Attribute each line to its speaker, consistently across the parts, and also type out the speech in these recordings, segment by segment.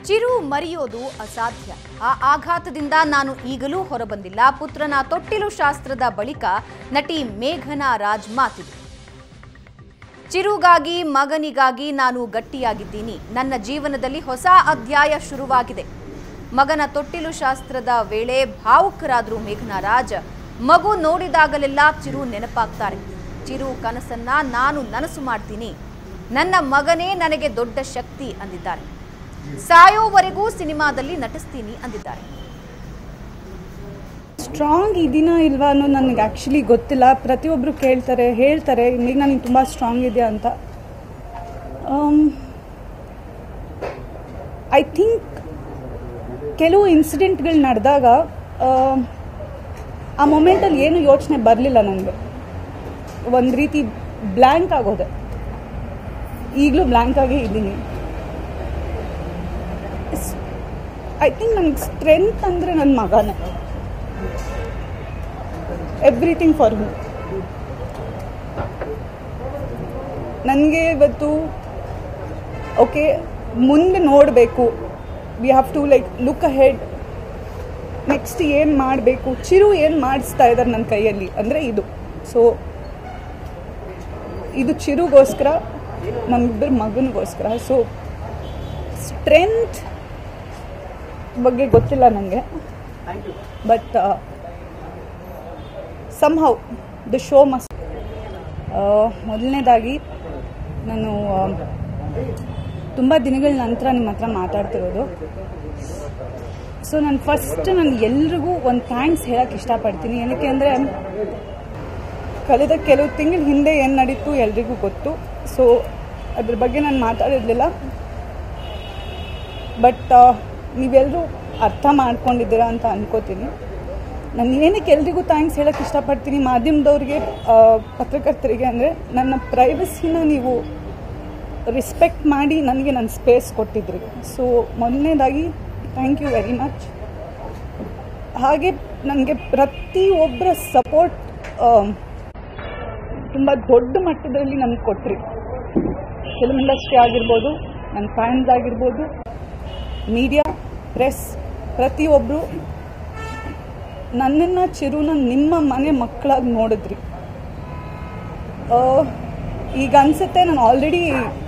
Speaker 1: ಚಿರು ಮರೆಯೋದು ಅಸಾಧ್ಯ ಆ ಆಘಾತದಿಂದ ನಾನು ಈಗಲೂ ಹೊರಬಂದಿಲ್ಲ ಪುತ್ರನ ತೊಟ್ಟಿಲು ಶಾಸ್ತ್ರದ ಬಳಿಕ ನಟಿ ಮೇಘನಾ ರಾಜ್ ಮಾತಿದೆ ಚಿರುಗಾಗಿ ಮಗನಿಗಾಗಿ ನಾನು ಗಟ್ಟಿಯಾಗಿದ್ದೀನಿ ನನ್ನ ಜೀವನದಲ್ಲಿ ಹೊಸ ಅಧ್ಯಾಯ ಶುರುವಾಗಿದೆ ಮಗನ ತೊಟ್ಟಿಲು ಶಾಸ್ತ್ರದ ವೇಳೆ ಭಾವುಕರಾದ್ರು ಮೇಘನಾ ರಾಜ್ ಮಗು ನೋಡಿದಾಗಲೆಲ್ಲ ಚಿರು ನೆನಪಾಗ್ತಾರೆ ಚಿರು ಕನಸನ್ನ ನಾನು ನನಸು ಮಾಡ್ತೀನಿ ನನ್ನ ಮಗನೇ ನನಗೆ ದೊಡ್ಡ ಶಕ್ತಿ ಅಂದಿದ್ದಾರೆ ಸಾಯೋವರೆಗೂ ಸಿನಿಮಾದಲ್ಲಿ ನಟಿಸ್ತೀನಿ ಅಂದಿದ್ದಾರೆ
Speaker 2: ಸ್ಟ್ರಾಂಗ್ ಇದೀನಾ ಇಲ್ವಾ ಅನ್ನೋದು ನನಗೆ ಆ್ಯಕ್ಚುಲಿ ಗೊತ್ತಿಲ್ಲ ಪ್ರತಿಯೊಬ್ಬರು ಕೇಳ್ತಾರೆ ಹೇಳ್ತಾರೆ ಈಗ ನನಗೆ ತುಂಬ ಸ್ಟ್ರಾಂಗ್ ಇದೆಯಾ ಅಂತ ಐ ಥಿಂಕ್ ಕೆಲವು ಇನ್ಸಿಡೆಂಟ್ಗಳು ನಡೆದಾಗ ಆ ಮೊಮೆಂಟಲ್ಲಿ ಏನು ಯೋಚನೆ ಬರಲಿಲ್ಲ ನನಗೆ ಒಂದು ರೀತಿ ಬ್ಲ್ಯಾಂಕ್ ಆಗೋದೆ ಈಗಲೂ ಬ್ಲ್ಯಾಂಕ್ ಆಗೇ ಇದ್ದೀನಿ ಐ ಥಿಂಕ್ ನನಗೆ ಸ್ಟ್ರೆಂತ್ ಅಂದರೆ ನನ್ನ ಮಗನೇ ಎವ್ರಿಥಿಂಗ್ ಫಾರ್ ಹೂ ನನಗೆ ಇವತ್ತು ಓಕೆ ಮುಂದೆ ನೋಡಬೇಕು we have to like look ahead next ಏನು ಮಾಡಬೇಕು ಚಿರು ಏನು ಮಾಡಿಸ್ತಾ ಇದ್ದಾರೆ ನನ್ನ ಕೈಯಲ್ಲಿ ಅಂದರೆ ಇದು ಸೊ ಇದು ಚಿರುಗೋಸ್ಕರ ನಮ್ಮಿಬ್ಬರ ಮಗನಿಗೋಸ್ಕರ ಸೊ ಸ್ಟ್ರೆಂತ್ ಬಗ್ಗೆ ಗೊತ್ತಿಲ್ಲ ನನಗೆ but somehow the show must ಮೊದಲನೇದಾಗಿ ನಾನು ತುಂಬ ದಿನಗಳ ನಂತರ ನಿಮ್ಮ ಹತ್ರ ಮಾತಾಡ್ತಿರೋದು ಸೊ ನಾನು ಫಸ್ಟ್ ನಾನು ಎಲ್ರಿಗೂ ಒಂದು ಥ್ಯಾಂಕ್ಸ್ ಹೇಳಕ್ಕೆ ಇಷ್ಟಪಡ್ತೀನಿ ಏನಕ್ಕೆ ಅಂದರೆ ಕಳೆದ ಕೆಲವು ತಿಂಗಳ ಹಿಂದೆ ಏನು ನಡೀತು ಎಲ್ರಿಗೂ ಗೊತ್ತು ಸೊ ಅದ್ರ ಬಗ್ಗೆ ನಾನು ಮಾತಾಡಿರಲಿಲ್ಲ ಬಟ್ ನೀವೆಲ್ಲರೂ ಅರ್ಥ ಮಾಡ್ಕೊಂಡಿದ್ದೀರಾ ಅಂತ ಅನ್ಕೋತೀನಿ ನಾನು ಏನಕ್ಕೆ ಎಲ್ರಿಗೂ ಥ್ಯಾಂಕ್ಸ್ ಹೇಳಕ್ಕೆ ಇಷ್ಟಪಡ್ತೀನಿ ಮಾಧ್ಯಮದವ್ರಿಗೆ ಆ, ಪತ್ರಕರ್ತರಿಗೆ ಅಂದರೆ ನನ್ನ ಪ್ರೈವಸಿನ ನೀವು ರಿಸ್ಪೆಕ್ಟ್ ಮಾಡಿ ನನಗೆ ನನ್ನ ಸ್ಪೇಸ್ ಕೊಟ್ಟಿದ್ರಿ ಸೊ ಮೊದಲನೇದಾಗಿ ಥ್ಯಾಂಕ್ ಯು ವೆರಿ ಮಚ್ ಹಾಗೆ ನನಗೆ ಪ್ರತಿಯೊಬ್ಬರ ಸಪೋರ್ಟ್ ತುಂಬ ದೊಡ್ಡ ಮಟ್ಟದಲ್ಲಿ ನನಗೆ ಕೊಟ್ರಿ ಫಿಲ್ಮ್ ಇಂಡಸ್ಟ್ರಿ ಆಗಿರ್ಬೋದು ನನ್ನ ಫ್ಯಾನ್ಸ್ ಆಗಿರ್ಬೋದು ಮೀಡಿಯಾ ಪ್ರೆಸ್ ಪ್ರತಿಯೊಬ್ಬರು ನನ್ನನ್ನು ಚಿರುನ ನಿಮ್ಮ ಮನೆ ಮಕ್ಕಳಾಗಿ ನೋಡಿದ್ರಿ ಆ, ಈಗ ಅನ್ಸುತ್ತೆ ನಾನು ಆಲ್ರೆಡಿ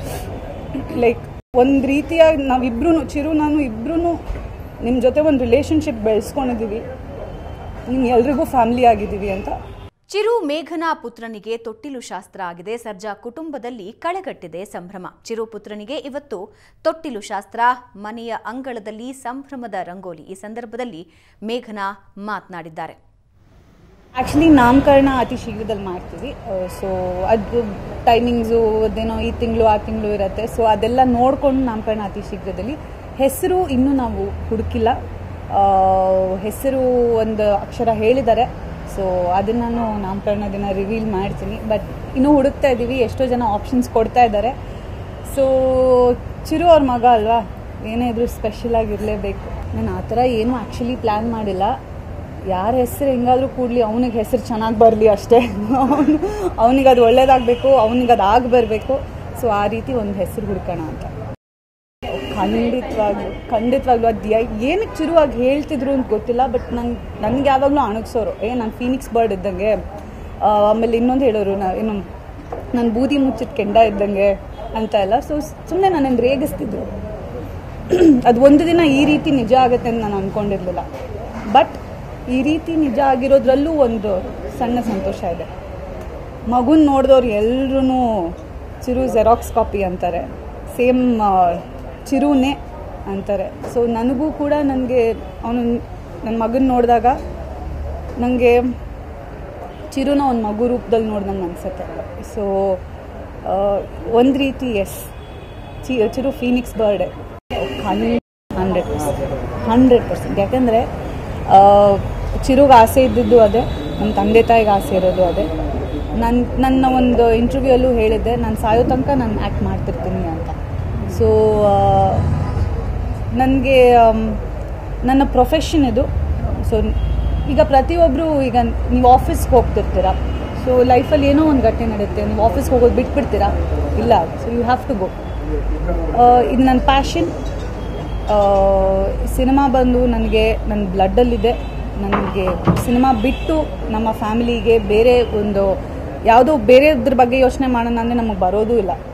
Speaker 2: ಲೈಕ್ ಒಂದು ರೀತಿಯಾಗಿ ನಾವಿಬ್ರು ಚಿರು ನಾನು ಇಬ್ರು ನಿಮ್ಮ ಜೊತೆ ಒಂದು ರಿಲೇಶನ್ಶಿಪ್ ಬೆಳೆಸ್ಕೊಂಡಿದ್ದೀವಿ ನಿಮ್ಮ ಎಲ್ರಿಗೂ ಫ್ಯಾಮಿಲಿ ಆಗಿದ್ದೀವಿ ಅಂತ
Speaker 1: ಚಿರು ಮೇಘನಾ ಪುತ್ರನಿಗೆ ತೊಟ್ಟಿಲು ಶಾಸ್ತ್ರ ಆಗಿದೆ ಸರ್ಜಾ ಕುಟುಂಬದಲ್ಲಿ ಕಳೆಗಟ್ಟಿದೆ ಸಂಭ್ರಮ ಚಿರು ಪುತ್ರನಿಗೆ ಇವತ್ತು ತೊಟ್ಟಿಲು ಶಾಸ್ತ್ರ ಮನೆಯ ಅಂಗಳದಲ್ಲಿ ಸಂಭ್ರಮದ ರಂಗೋಲಿ ಈ ಸಂದರ್ಭದಲ್ಲಿ ಮೇಘನಾ ಮಾತನಾಡಿದ್ದಾರೆ
Speaker 2: ಆ್ಯಕ್ಚುಲಿ ನಾಮಕರಣ ಅತಿ ಶೀಘ್ರದಲ್ಲಿ ಮಾಡ್ತೀವಿ ಸೊ ಅದು ಟೈಮಿಂಗ್ಸು ಅದೇನೋ ಈ ತಿಂಗಳು ಆ ತಿಂಗಳು ಇರುತ್ತೆ ಸೊ ಅದೆಲ್ಲ ನೋಡಿಕೊಂಡು ನಾಮಕರಣ ಅತಿ ಶೀಘ್ರದಲ್ಲಿ ಹೆಸರು ಇನ್ನೂ ನಾವು ಹುಡುಕಿಲ್ಲ ಆ, ಹೆಸರು ಒಂದು ಅಕ್ಷರ ಹೇಳಿದ್ದಾರೆ ಸೊ ಅದನ್ನು ನಾನು ನಾಮಕರಣ ದಿನ ರಿವೀಲ್ ಮಾಡ್ತೀನಿ ಬಟ್ ಇನ್ನೂ ಹುಡುಕ್ತಾ ಇದ್ದೀವಿ ಎಷ್ಟೋ ಜನ ಆಪ್ಷನ್ಸ್ ಕೊಡ್ತಾ ಇದ್ದಾರೆ ಸೊ ಚಿರು ಅವ್ರ ಮಗ ಅಲ್ವಾ ಏನೇ ಇದ್ರೂ ಸ್ಪೆಷಲ್ ಆಗಿರಲೇಬೇಕು ನಾನು ಆ ಥರ ಏನೂ ಆ್ಯಕ್ಚುಲಿ ಪ್ಲ್ಯಾನ್ ಮಾಡಿಲ್ಲ ಯಾರ ಹೆಸರು ಹೆಂಗಾದ್ರೂ ಕೂಡಲಿ ಅವನಿಗೆ ಹೆಸರು ಚೆನ್ನಾಗಿ ಬರಲಿ ಅಷ್ಟೇ ಅವನು ಅವನಿಗೆ ಅದು ಒಳ್ಳೇದಾಗಬೇಕು ಅವನಿಗೆ ಅದು ಆಗಿ ಬರಬೇಕು ಸೊ ಆ ರೀತಿ ಒಂದು ಹೆಸರು ಹುಡ್ಕೋಣ ಅಂತ ಖಂಡಿತವಾಗ್ಲು ಖಂಡಿತವಾಗ್ಲು ಅದು ಏನಕ್ಕೆ ಚಿರುವಾಗಿ ಹೇಳ್ತಿದ್ರು ಅಂತ ಗೊತ್ತಿಲ್ಲ ಬಟ್ ನಂಗೆ ನನಗೆ ಯಾವಾಗಲೂ ಅಣಗ್ಸೋರು ಏ ನಾನು ಫೀನಿಕ್ಸ್ ಬರ್ಡ್ ಇದ್ದಂಗೆ ಆ, ಆಮೇಲೆ ಇನ್ನೊಂದು ಹೇಳೋರು ನಾ ಏನು ನಾನು ಬೂದಿ ಮುಚ್ಚಿದ ಕೆಂಡ ಇದ್ದಂಗೆ ಅಂತ ಎಲ್ಲ ಸೊ ಸುಮ್ಮನೆ ನನ್ನನ್ನು ರೇಗಿಸ್ತಿದ್ರು ಅದು ಒಂದು ದಿನ ಈ ರೀತಿ ನಿಜ ಆಗುತ್ತೆ ಅಂತ ನಾನು ಅಂದ್ಕೊಂಡಿರ್ಲಿಲ್ಲ ಬಟ್ ಈ ರೀತಿ ನಿಜ ಆಗಿರೋದ್ರಲ್ಲೂ ಒಂದು ಸಣ್ಣ ಸಂತೋಷ ಇದೆ ಮಗುನ ನೋಡಿದವ್ರು ಎಲ್ಲರೂ ಚಿರು ಜೆರಾಕ್ಸ್ ಕಾಪಿ ಅಂತಾರೆ ಸೇಮ್ ಚಿರುನೇ ಅಂತಾರೆ ಸೊ ನನಗೂ ಕೂಡ ನನಗೆ ಅವನು ನನ್ನ ಮಗನ ನೋಡಿದಾಗ ನನಗೆ ಚಿರುನ ಒಂದು ಮಗು ರೂಪದಲ್ಲಿ ನೋಡ್ದಂಗೆ ಅನಿಸುತ್ತೆ ಸೊ ಒಂದು ರೀತಿ ಎಸ್ ಚಿ ಚಿರು ಫೀನಿಕ್ಸ್ ಬರ್ಡೇ ಹಂಡ್ರೆಡ್ ಪರ್ಸೆಂಟ್ ಹಂಡ್ರೆಡ್ ಪರ್ಸೆಂಟ್ ಯಾಕಂದರೆ ಚಿರುಗೆ ಆಸೆ ಇದ್ದಿದ್ದು ಅದೇ ನಮ್ಮ ತಂದೆ ತಾಯಿಗೆ ಆಸೆ ಇರೋದು ಅದೇ ನನ್ನ ನನ್ನ ಒಂದು ಇಂಟರ್ವ್ಯೂಯಲ್ಲೂ ಹೇಳಿದ್ದೆ ನಾನು ಸಾಯೋ ತನಕ ನಾನು ಆ್ಯಕ್ಟ್ ಮಾಡ್ತಿರ್ತೀನಿ ಅಂತ ಸೊ ನನಗೆ ನನ್ನ ಪ್ರೊಫೆಷನ್ ಇದು ಸೊ ಈಗ ಪ್ರತಿಯೊಬ್ಬರು ಈಗ ನೀವು ಆಫೀಸ್ಗೆ ಹೋಗ್ತಿರ್ತೀರ ಸೊ ಲೈಫಲ್ಲಿ ಏನೋ ಒಂದು ಘಟನೆ ನಡೆಯುತ್ತೆ ನೀವು ಆಫೀಸ್ಗೆ ಹೋಗೋದು ಬಿಟ್ಬಿಡ್ತೀರಾ ಇಲ್ಲ so you have to go ಇದು ನನ್ನ ಪ್ಯಾಷನ್ ಸಿನಿಮಾ ಬಂದು ನನಗೆ ನನ್ನ ಬ್ಲಡ್ಡಲ್ಲಿದೆ ನನಗೆ ಸಿನಿಮಾ ಬಿಟ್ಟು ನಮ್ಮ ಫ್ಯಾಮಿಲಿಗೆ ಬೇರೆ ಒಂದು ಯಾವುದೋ ಬೇರೆದ್ರ ಬಗ್ಗೆ ಯೋಚನೆ ಮಾಡೋಣ ಅಂದರೆ ನಮಗೆ ಬರೋದೂ ಇಲ್ಲ